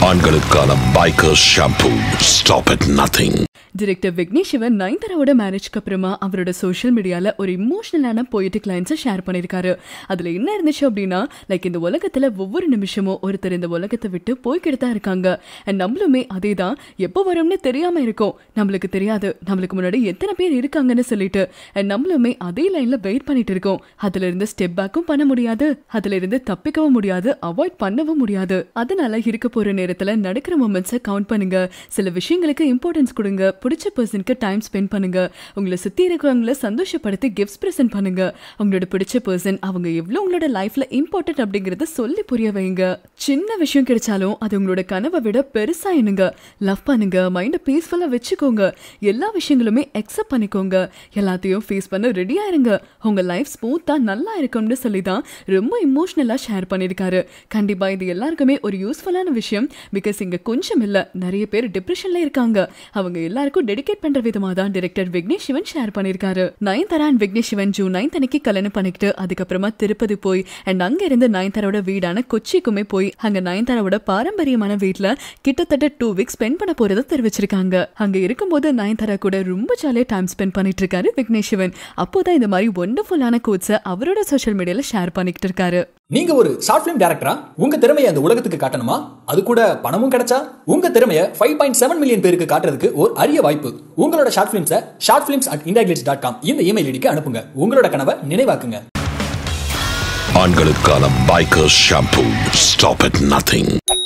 ஆண்களுக்கான biker shampoo stop at nothing director Vignesh Shivan நயன்தாராவோட மேரேஜ்க்கு அப்புறமா அவரோட சோஷியல் மீடியால ஒரு இமோஷனலான போயிட்டு கிளைண்ட்ஸை ஷேர் பண்ணியிருக்காரு அதுல என்ன இருந்துச்சு அப்படின்னா லைக் இந்த உலகத்துல ஒவ்வொரு நிமிஷமும் ஒருத்தர் இந்த உலகத்தை விட்டு போய்கிட்டு தான் இருக்காங்க அண்ட் நம்மளுமே அதே தான் எப்போ வரும்னு தெரியாம இருக்கோம் நம்மளுக்கு தெரியாது நம்மளுக்கு முன்னாடி எத்தனை பேர் இருக்காங்கன்னு சொல்லிட்டு அண்ட் நம்மளுமே அதே லைன்ல வெயிட் பண்ணிட்டு இருக்கோம் அதுல இருந்து ஸ்டெப் பேக்கும் பண்ண முடியாது அதுல இருந்து தப்பிக்கவும் முடியாது அவாய்ட் பண்ணவும் முடியாது அதனால இருக்க போற நேரத்துல நடக்கிற மூமெண்ட்ஸை கவுண்ட் பண்ணுங்க சில விஷயங்களுக்கு இம்பார்ட்டன்ஸ் கொடுங்க பிடிச்ச பர்சனுக்கு டைம் ஸ்பெண்ட் பண்ணுங்க உங்களை சுத்தி இருக்கிறவங்கள சந்தோஷப்படுத்தி கிஃப்ட்ஸ் ப்ரெசென்ட் பண்ணுங்க உங்களோட பிடிச்ச பர்சன் அவங்க எவ்வளவு உங்களோட லைஃப்ல இம்பார்ட்டன்ட் அப்படிங்கறத சொல்லி புரிய வைங்க சின்ன விஷயம் கிடைச்சாலும் அது உங்களோட கனவை விட பெருசா எண்ணுங்க லவ் பண்ணுங்க மைண்டை பீஸ்ஃபுல்லா வச்சுக்கோங்க எல்லா விஷயங்களுமே அக்செப்ட் பண்ணிக்கோங்க எல்லாத்தையும் ஃபேஸ் பண்ண ரெடியா இருங்க உங்க லைஃப் ஸ்மூத்தா நல்லா இருக்கும்னு சொல்லி தான் ரொம்ப இமோஷனலா ஷேர் பண்ணியிருக்காரு கண்டிப்பா இது எல்லாருக்குமே ஒரு யூஸ்ஃபுல்லான விஷயம் பிகாஸ் இங்க கொஞ்சம் இல்ல நிறைய பேர் டிப்ரெஷன்ல இருக்காங்க அவங்க எல்லாருக்கும் டெடிகேட் பண்ற விதமா தான் டைரக்டர் விக்னேஷ் சிவன் ஷேர் பண்ணியிருக்காரு Nayanthara and Vignesh Shivan June ninth அன்னைக்கு கல்யாணம் பண்ணிக்கிட்டு அதுக்கப்புறமா திருப்பதி போய் அண்ட் அங்க இருந்து நயன்தாரோட வீடான கொச்சிக்குமே போய் அங்க நயன்தாராவோட பாரம்பரியமான வீட்ல கிட்டத்தட்ட டூ வீக்ஸ் ஸ்பெண்ட் பண்ண போறதை தெரிவிச்சிருக்காங்க அங்க இருக்கும்போது நயன்தாரா கூட ரொம்ப ஜாலியா டைம் ஸ்பெண்ட் பண்ணிட்டு இருக்காரு விக்னேஷ் சிவன் அப்போதான் இந்த மாதிரி ஒண்டர்ஃபுல்லான கோட்ஸை அவரோட சோஷியல் மீடியால ஷேர் பண்ணிக்கிட்டு இருக்காரு நீங்க ஒரு ஷார்ட் பிலிம் டேரக்டரா உங்க திறமையை அந்த உலகத்துக்கு காட்டணுமா அது கூட பணமும் கிடைச்சா உங்க திறமையை ஃபைவ் பாயிண்ட் செவன் மில்லியன் பேருக்கு காட்டுறதுக்கு ஒரு அரிய வாய்ப்பு உங்களோட ஷார்ட் பிலிம்ஸை short films at India dot com இந்த இமெயில் ஐடிக்கு அனுப்புங்க உங்களோட கனவை நினைவாக்குங்க ஆண்களுக்கான biker shampoo stop at nothing